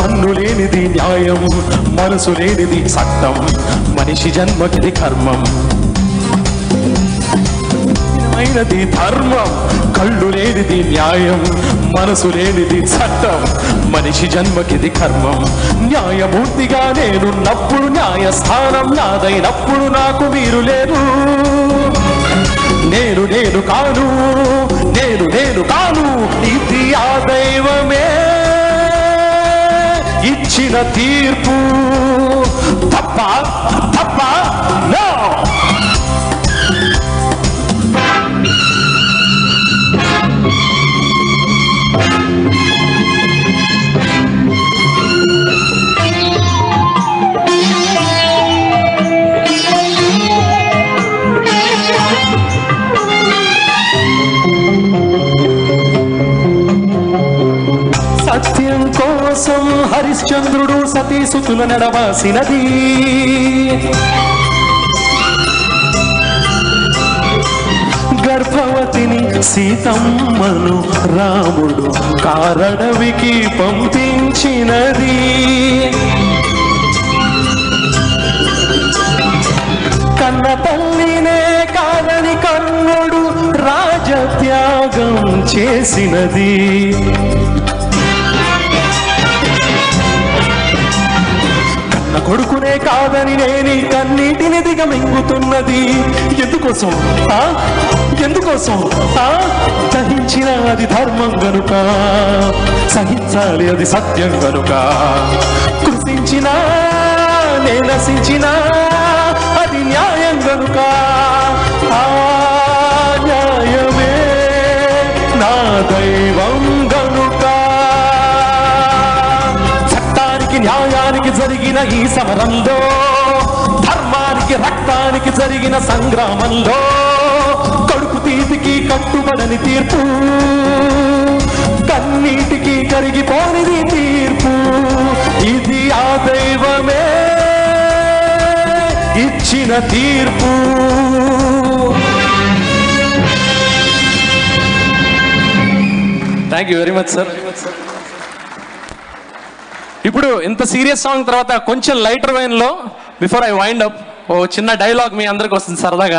కన్ను లేనిది న్యాయం మనసు లేనిది చట్టం మనిషి జన్మకిది కర్మం అయినది ధర్మం కళ్ళు లేనిది న్యాయం మనసు లేనిది చట్టం మనిషి జన్మకిది కర్మం న్యాయమూర్తిగా నేనున్నప్పుడు న్యాయస్థానం నాదైనప్పుడు నాకు మీరు లేరు నేను నేను కాను నేను నేను కాను ఇది ఆ దైవమే ఇచ్చిన తీర్పు తప్ప తప్ప నో సత్యం కోసం హరిశ్చంద్రుడు సతీసుతుల నడవాసినది గర్భవతిని సీతమ్మను రాముడు కారడవికి పంపించినది కన్న తల్లినే కాదని కన్నుడు రాజత్యాగం చేసినది కన్న కొడుకునే కాదని నేని కన్నీటిని దిగమింగుతున్నది ఎందుకోసం ఆ? ఎందుకోసం ఆ? దహించిన అది ధర్మం గనుక సహించాలి అది సత్యం గనుక కృషించిన నే నశించిన అది న్యాయం గనుక ఆ న్యాయమే నా దైవం గనుక చట్టానికి న్యాయానికి జరిగిన ఈ సమరంలో ధర్మానికి రక్తానికి జరిగిన సంగ్రామంలో కడుపు తీపికి కట్టుబడని తీర్పు కన్నీటికి కరిగిపోనిది తీర్పు ఇది ఆ దైవమే ఇచ్చిన తీర్పు thank you very much sir ఇప్పుడు ఇంత సీరియస్ సాంగ్ తర్వాత కొంచెం లైటర్ వైన్ లో బిఫోర్ ఐ వైండ్ అప్ ఓ చిన్న డైలాగ్ మీ అందరికి వస్తుంది సరదాగా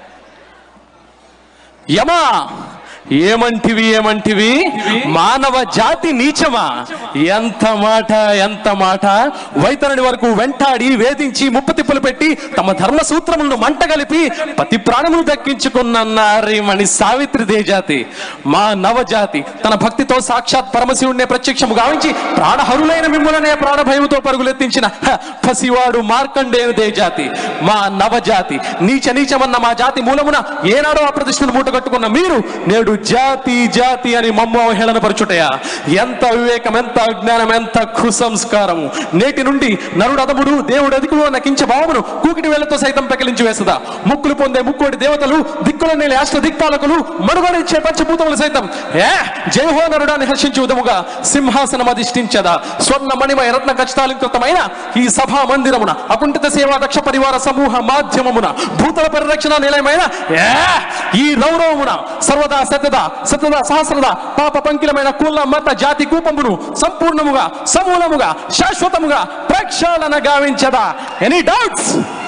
యమా ఏమంటివి ఏమంటివి మానవ జాతి నీచమా ఎంత మాట ఎంత మాట వైతరుని వరకు వెంటాడి వేధించి ముప్పు తిప్పులు పెట్టి తమ ధర్మ సూత్రములను మంట కలిపి పతి ప్రాణములు దక్కించుకున్న నారీమణి సావిత్రి దేజాతి మా నవజాతి తన భక్తితో సాక్షాత్ పరమశివుడినే ప్రత్యక్షము గావించి ప్రాణహరులైన మిమ్ములనే ప్రాణభయముతో పరుగులెత్తించిన హ, పసివాడు మార్కండేయుని దేజాతి మా నవజాతి నీచ నీచమన్న మా జాతి మూలమున ఏనాడో అప్రతిష్టను మూటగట్టుకున్న మీరు నేడు జాతి జాతి అని మమ్మ అవహేళన పరుచుటయా ఎంత వివేకం ఎంత అజ్ఞానం ఎంత కుసంస్కారము నేటి నుండి నరుడు అదముడు దేవుడు అధికుడు అన్న కించ భావమును కూకిటి వేళ్లతో సైతం పెకిలించి వేసదా ముక్కులు పొందే ముక్కోటి దేవతలు దిక్కుల నేల అష్ట దిక్పాలకులు మనుగడిచ్చే పంచభూతములు సైతం ఏ జయహో నరుడాన్ని హర్షించి ఉదముగా సింహాసనం అధిష్ఠించదా స్వర్ణ మణిమయ రత్న ఖచ్చితాలంకృతమైన ఈ సభా మందిరమున అకుంఠిత సేవా దక్ష పరివార సమూహ మాధ్యమమున భూతల పరిరక్షణ నిలయమైన ఏ ఈ రౌరవమున సర్వదా సత్యద సత్యద సహస్రద పాప పంకిలమైన కుల మత జాతి కూపమును సంపూర్ణముగా సమూలముగా శాశ్వతముగా ప్రక్షాళన గావించదా any doubts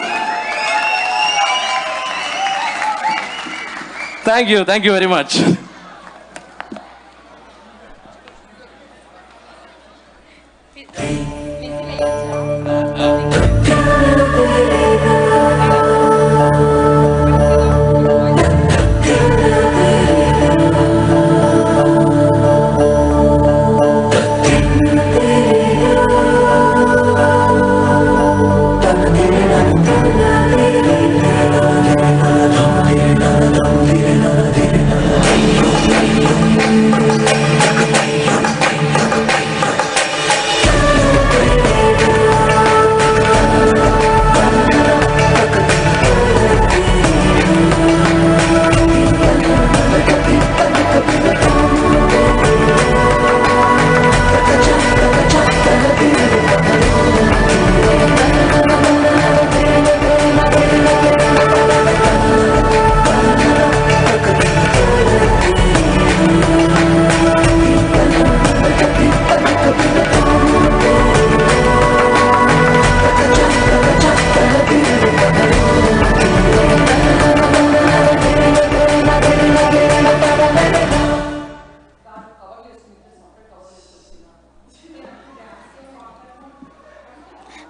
thank you thank you very much Thank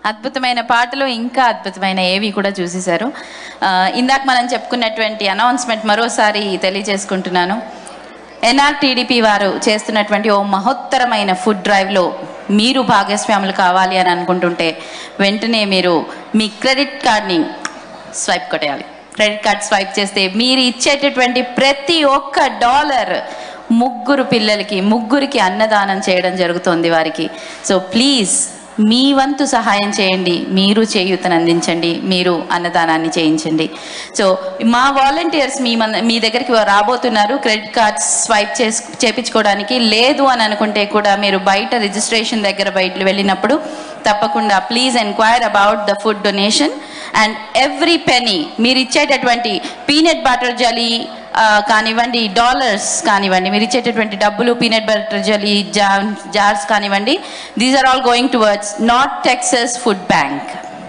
అద్భుతమైన పాటలు ఇంకా అద్భుతమైన ఏవి కూడా చూసేశారు ఆ, ఇందాక మనం చెప్పుకున్నటువంటి అనౌన్స్మెంట్ మరోసారి తెలియజేసుకుంటున్నాను ఎన్ఆర్టీడీపీ వారు చేస్తున్నటువంటి ఓ మహోత్తరమైన ఫుడ్ డ్రైవ్లో మీరు భాగస్వాములు కావాలి అని అనుకుంటుంటే వెంటనే మీరు మీ క్రెడిట్ కార్డ్ని స్వైప్ కొట్టేయాలి క్రెడిట్ కార్డ్ స్వైప్ చేస్తే మీరు ఇచ్చేటటువంటి ప్రతి ఒక్క డాలర్ ముగ్గురు పిల్లలకి ముగ్గురికి అన్నదానం చేయడం జరుగుతుంది వారికి సో ప్లీజ్ మీ వంతు సహాయం చేయండి మీరు చేయూతను అందించండి మీరు అన్నదానాన్ని చేయించండి సో మా వాలంటీర్స్ మీ మన మీ దగ్గరికి రాబోతున్నారు క్రెడిట్ కార్డ్స్ స్వైప్ చేసి చేపించుకోవడానికి లేదు అని అనుకుంటే కూడా మీరు బయట రిజిస్ట్రేషన్ దగ్గర బయట వెళ్ళినప్పుడు తప్పకుండా please enquire about the food donation and every penny మీరు ఇచ్చేటటువంటి పీనట్ బటర్ జలీ కానివ్వండి డాలర్స్ కానివ్వండి మీరు ఇచ్చేటటువంటి డబ్బులు పీనట్ బటర్ జలీ జా జార్స్ కానివ్వండి these are all going towards north Texas food bank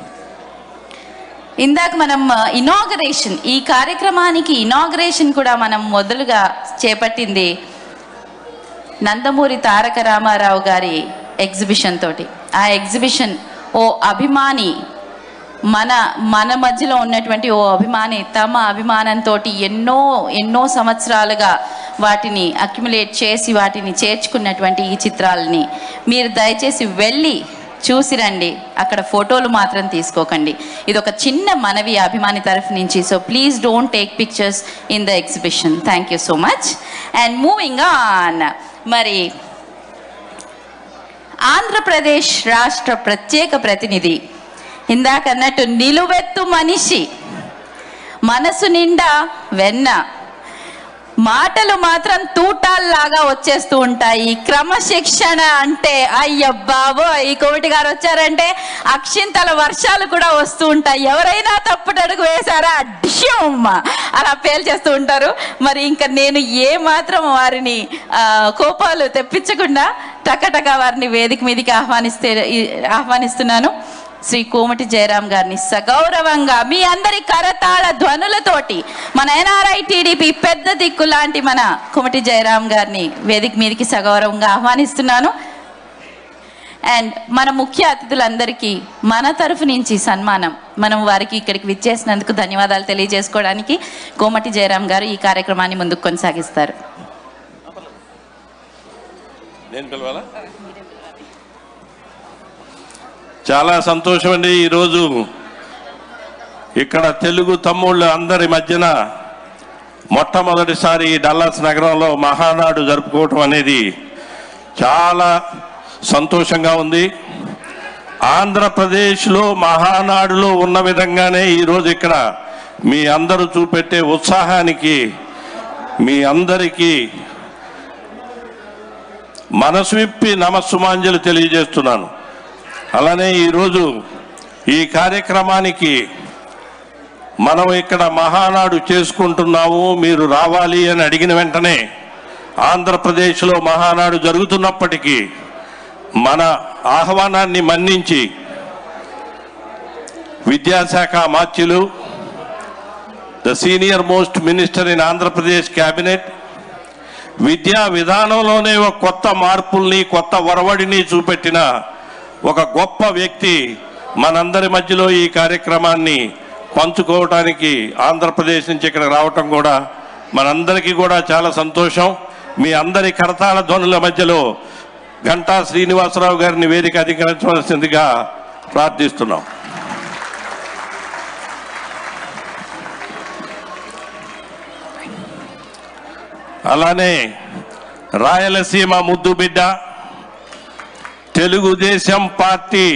ఇందాక మనం ఇనాగరేషన్ ఈ కార్యక్రమానికి ఇనాగరేషన్ కూడా మనం మొదలుగా చేపట్టింది నందమూరి తారక రామారావు గారి ఎగ్జిబిషన్ తోటి ఆ ఎగ్జిబిషన్ ఓ అభిమాని మన మన మధ్యలో ఉన్నటువంటి ఓ అభిమాని తమ అభిమానంతో ఎన్నో ఎన్నో సంవత్సరాలుగా వాటిని అక్యుములేట్ చేసి వాటిని చేర్చుకున్నటువంటి ఈ చిత్రాలని మీరు దయచేసి వెళ్ళి చూసి రండి అక్కడ ఫోటోలు మాత్రం తీసుకోకండి ఇది ఒక చిన్న మనవి అభిమాని తరఫు నుంచి so please don't take pictures in the exhibition thank you so much and moving on మరి ఆంధ్రప్రదేశ్ రాష్ట్ర ప్రత్యేక ప్రతినిధి ఇందాక అన్నట్టు నిలువెత్తు మనిషి మనసు నిండా వెన్న మాటలు మాత్రం తూటాల్లాగా వచ్చేస్తూ ఉంటాయి క్రమశిక్షణ అంటే అయ్య బాబో ఈ కోవిటి గారు వచ్చారంటే అక్షింతల వర్షాలు కూడా వస్తూ ఉంటాయి ఎవరైనా తప్పుడు అడుగు వేశారా డిష్యం అలా పేల్చేస్తూ ఉంటారు మరి ఇంకా నేను ఏ మాత్రం వారిని ఆ, కోపాలు తెప్పించకుండా టకటక వారిని వేదిక మీదకి ఆహ్వానిస్తే ఆహ్వానిస్తున్నాను శ్రీ కోమటి జయరాం గారిని సగౌరవంగా మీ అందరి కరతాళ ధ్వనులతోటి మన ఎన్ఆర్ఐ టీడీపీ పెద్ద దిక్కు లాంటి మన కోమటి జయరాం గారిని వేదిక మీదకి సగౌరవంగా ఆహ్వానిస్తున్నాను అండ్ మన ముఖ్య అతిథులందరికీ మన తరఫు నుంచి సన్మానం మనం వారికి ఇక్కడికి విచ్చేసినందుకు ధన్యవాదాలు తెలియజేసుకోవడానికి కోమటి జయరాం గారు ఈ కార్యక్రమాన్ని ముందుకు కొనసాగిస్తారు నేను పిలవాలా చాలా సంతోషం అండి ఈరోజు ఇక్కడ తెలుగు తమ్ముళ్ళు అందరి మధ్యన మొట్టమొదటిసారి ఈ డల్లాస్ నగరంలో మహానాడు జరుపుకోవటం అనేది చాలా సంతోషంగా ఉంది ఆంధ్రప్రదేశ్లో మహానాడులో ఉన్న విధంగానే ఈరోజు ఇక్కడ మీ అందరూ చూపెట్టే ఉత్సాహానికి మీ అందరికీ మనసు విప్పి నమస్సుమాంజలు తెలియజేస్తున్నాను అలానే ఈరోజు ఈ కార్యక్రమానికి మనం ఇక్కడ మహానాడు చేసుకుంటున్నాము మీరు రావాలి అని అడిగిన వెంటనే ఆంధ్రప్రదేశ్లో మహానాడు జరుగుతున్నప్పటికీ మన ఆహ్వానాన్ని మన్నించి విద్యాశాఖ మాత్యులు the senior most minister in Andhra Pradesh cabinet విద్యా విధానంలోనే ఒక కొత్త మార్పుల్ని కొత్త ఒరవడిని చూపెట్టిన ఒక గొప్ప వ్యక్తి మనందరి మధ్యలో ఈ కార్యక్రమాన్ని పంచుకోవటానికి ఆంధ్రప్రదేశ్ నుంచి ఇక్కడ రావటం కూడా మనందరికీ కూడా చాలా సంతోషం మీ అందరి కరతాళ ధ్వనుల మధ్యలో గంటా శ్రీనివాసరావు గారిని వేదిక అధికరించవలసిందిగా ప్రార్థిస్తున్నాం అలానే రాయలసీమ ముద్దు బిడ్డ తెలుగుదేశం పార్టీ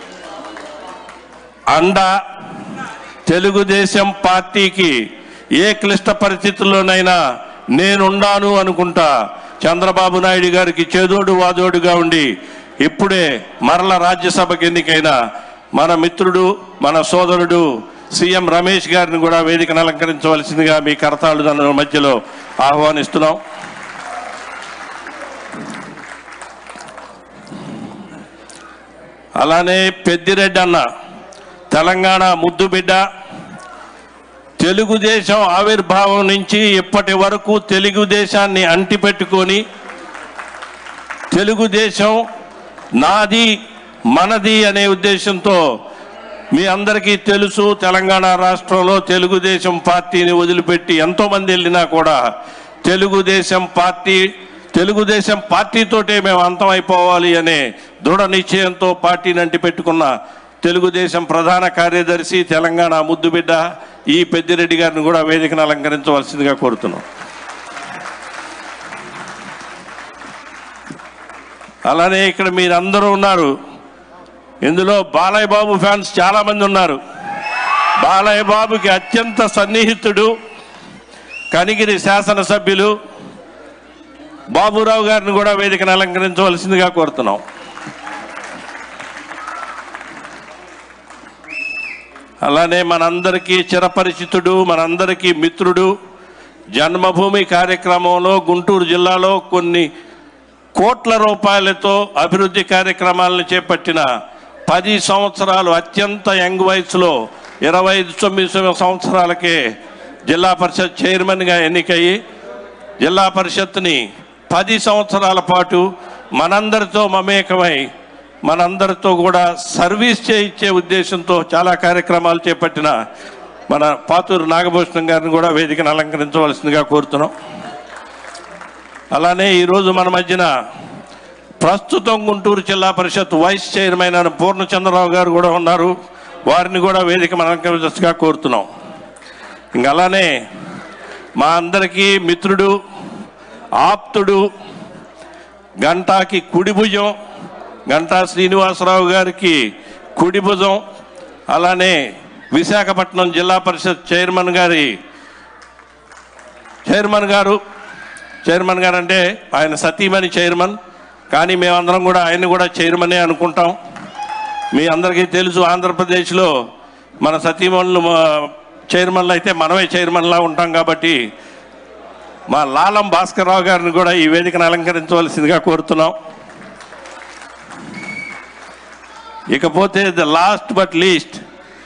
అండ తెలుగుదేశం పార్టీకి ఏ క్లిష్ట పరిస్థితుల్లోనైనా నేనుండాను అనుకుంటా చంద్రబాబు నాయుడు గారికి చేదోడు వాదోడుగా ఉండి ఇప్పుడే మరల రాజ్యసభకి ఎన్నికైన మన మిత్రుడు మన సోదరుడు సీఎం రమేష్ గారిని కూడా వేదికను అలంకరించవలసిందిగా మీ కరతాళు దాని మధ్యలో ఆహ్వానిస్తున్నాం అలానే పెద్దిరెడ్డి అన్న తెలంగాణ ముద్దు బిడ్డ తెలుగుదేశం ఆవిర్భావం నుంచి ఇప్పటి వరకు తెలుగుదేశాన్ని అంటిపెట్టుకొని తెలుగుదేశం నాది మనది అనే ఉద్దేశంతో మీ అందరికీ తెలుసు తెలంగాణ రాష్ట్రంలో తెలుగుదేశం పార్టీని వదిలిపెట్టి ఎంతోమంది వెళ్ళినా కూడా తెలుగుదేశం పార్టీ తెలుగుదేశం పార్టీతోటే మేము అంతమైపోవాలి అనే దృఢ నిశ్చయంతో పార్టీని అంటి పెట్టుకున్న తెలుగుదేశం ప్రధాన కార్యదర్శి తెలంగాణ ముద్దుబిడ్డ ఈ పెద్దిరెడ్డి గారిని కూడా వేదికను అలంకరించవలసిందిగా కోరుతున్నాం అలానే ఇక్కడ మీరందరూ ఉన్నారు ఇందులో బాలయ్య బాబు ఫ్యాన్స్ చాలా మంది ఉన్నారు బాలయ్య బాబుకి అత్యంత సన్నిహితుడు కనిగిరి శాసనసభ్యులు బాబురావు గారిని కూడా వేదికను అలంకరించవలసిందిగా కోరుతున్నాం అలానే మనందరికీ చిరపరిచితుడు మనందరికీ మిత్రుడు జన్మభూమి కార్యక్రమంలో గుంటూరు జిల్లాలో కొన్ని కోట్ల రూపాయలతో అభివృద్ధి కార్యక్రమాలను చేపట్టిన పది సంవత్సరాలు అత్యంత యంగ్ వయసులో ఇరవై ఐదు తొమ్మిది సంవత్సరాలకే జిల్లా పరిషత్ చైర్మన్గా ఎన్నికయ్యి జిల్లా పరిషత్ని పది సంవత్సరాల పాటు మనందరితో మమేకమై మనందరితో కూడా సర్వీస్ చేయించే ఉద్దేశంతో చాలా కార్యక్రమాలు చేపట్టిన మన పాతూరు నాగభూషణం గారిని కూడా వేదికను అలంకరించవలసిందిగా కోరుతున్నాం అలానే ఈరోజు మన మధ్యన ప్రస్తుతం గుంటూరు జిల్లా పరిషత్ వైస్ చైర్మన్ అయిన పూర్ణచంద్రరావు గారు కూడా ఉన్నారు వారిని కూడా వేదిక అలంకరించగా కోరుతున్నాం ఇంక అలానే మా అందరికీ మిత్రుడు ఆప్తుడు గంటాకి కుడి భుజం గంటా శ్రీనివాసరావు గారికి కుడి భుజం అలానే విశాఖపట్నం జిల్లా పరిషత్ చైర్మన్ గారి చైర్మన్ గారు చైర్మన్ గారు అంటే ఆయన సతీమణి చైర్మన్ కానీ మేమందరం కూడా ఆయన కూడా చైర్మనే అనుకుంటాం మీ అందరికీ తెలుసు ఆంధ్రప్రదేశ్లో మన సతీమణులు మా చైర్మన్లు అయితే మనమే చైర్మన్లా ఉంటాం కాబట్టి మా లాలం భాస్కర్రావు గారిని కూడా ఈ వేదికను అలంకరించవలసిందిగా కోరుతున్నాం ఇకపోతే ద లాస్ట్ బట్ లీస్ట్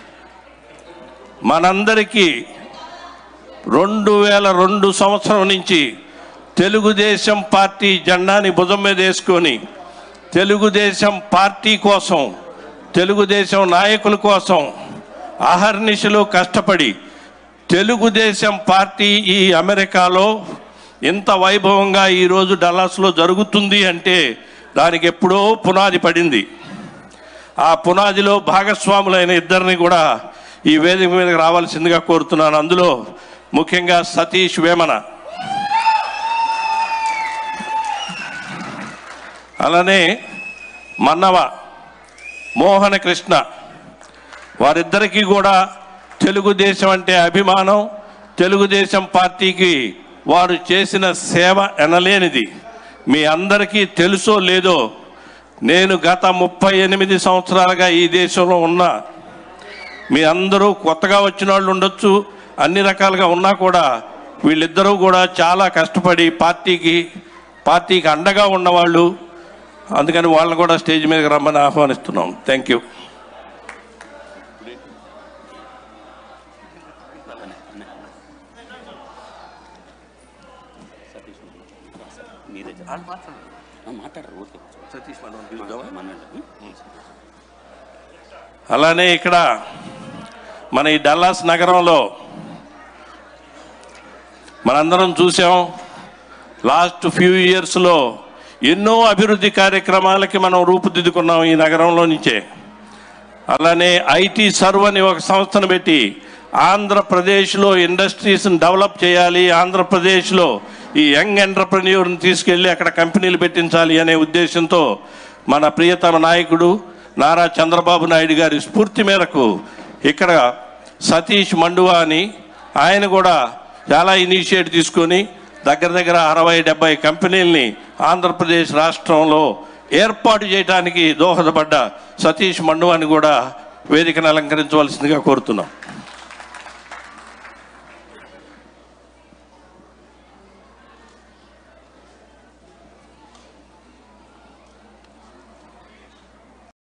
మనందరికీ రెండు వేల రెండు సంవత్సరం నుంచి తెలుగుదేశం పార్టీ జెండాని భుజం మీద వేసుకొని తెలుగుదేశం పార్టీ కోసం తెలుగుదేశం నాయకుల కోసం అహర్నిశలు కష్టపడి తెలుగుదేశం పార్టీ ఈ అమెరికాలో ఇంత వైభవంగా ఈరోజు డల్లాస్లో జరుగుతుంది అంటే దానికి ఎప్పుడో పునాది పడింది ఆ పునాదిలో భాగస్వాములైన ఇద్దరిని కూడా ఈ వేదిక మీదకి రావాల్సిందిగా కోరుతున్నాను అందులో ముఖ్యంగా సతీష్ వేమన అలానే మన్నవ మోహన కృష్ణ వారిద్దరికీ కూడా తెలుగుదేశం అంటే అభిమానం తెలుగుదేశం పార్టీకి వారు చేసిన సేవ ఎనలేనిది మీ అందరికీ తెలుసో లేదో నేను గత ముప్పై ఎనిమిది సంవత్సరాలుగా ఈ దేశంలో ఉన్నా మీ అందరూ కొత్తగా వచ్చిన వాళ్ళు ఉండొచ్చు అన్ని రకాలుగా ఉన్నా కూడా వీళ్ళిద్దరూ కూడా చాలా కష్టపడి పార్టీకి పార్టీకి అండగా ఉన్నవాళ్ళు అందుకని వాళ్ళని కూడా స్టేజ్ మీదకి రమ్మని ఆహ్వానిస్తున్నాం థ్యాంక్ యూ మాట్లాడరు ఊరికే మనల్ని అలానే ఇక్కడ మన ఈ డల్లాస్ నగరంలో మనందరం చూసాం లాస్ట్ ఫ్యూ ఇయర్స్లో ఎన్నో అభివృద్ధి కార్యక్రమాలకి మనం రూపుదిద్దుకున్నాం ఈ నగరంలో నుంచే అలానే ఐటీ సర్వ్ అని ఒక సంస్థను పెట్టి ఆంధ్రప్రదేశ్లో ఇండస్ట్రీస్ని డెవలప్ చేయాలి ఆంధ్రప్రదేశ్లో ఈ యంగ్ ఎంటర్ప్రెన్యూర్ని తీసుకెళ్ళి అక్కడ కంపెనీలు పెట్టించాలి అనే ఉద్దేశంతో మన ప్రియతమ నాయకుడు నారా చంద్రబాబు నాయుడు గారి స్ఫూర్తి మేరకు ఇక్కడ సతీష్ మండువా అని ఆయన కూడా చాలా ఇనిషియేట్ తీసుకొని దగ్గర దగ్గర అరవై డెబ్బై కంపెనీల్ని ఆంధ్రప్రదేశ్ రాష్ట్రంలో ఏర్పాటు చేయడానికి దోహదపడ్డ సతీష్ మండువాని కూడా వేదికను అలంకరించవలసిందిగా కోరుతున్నాం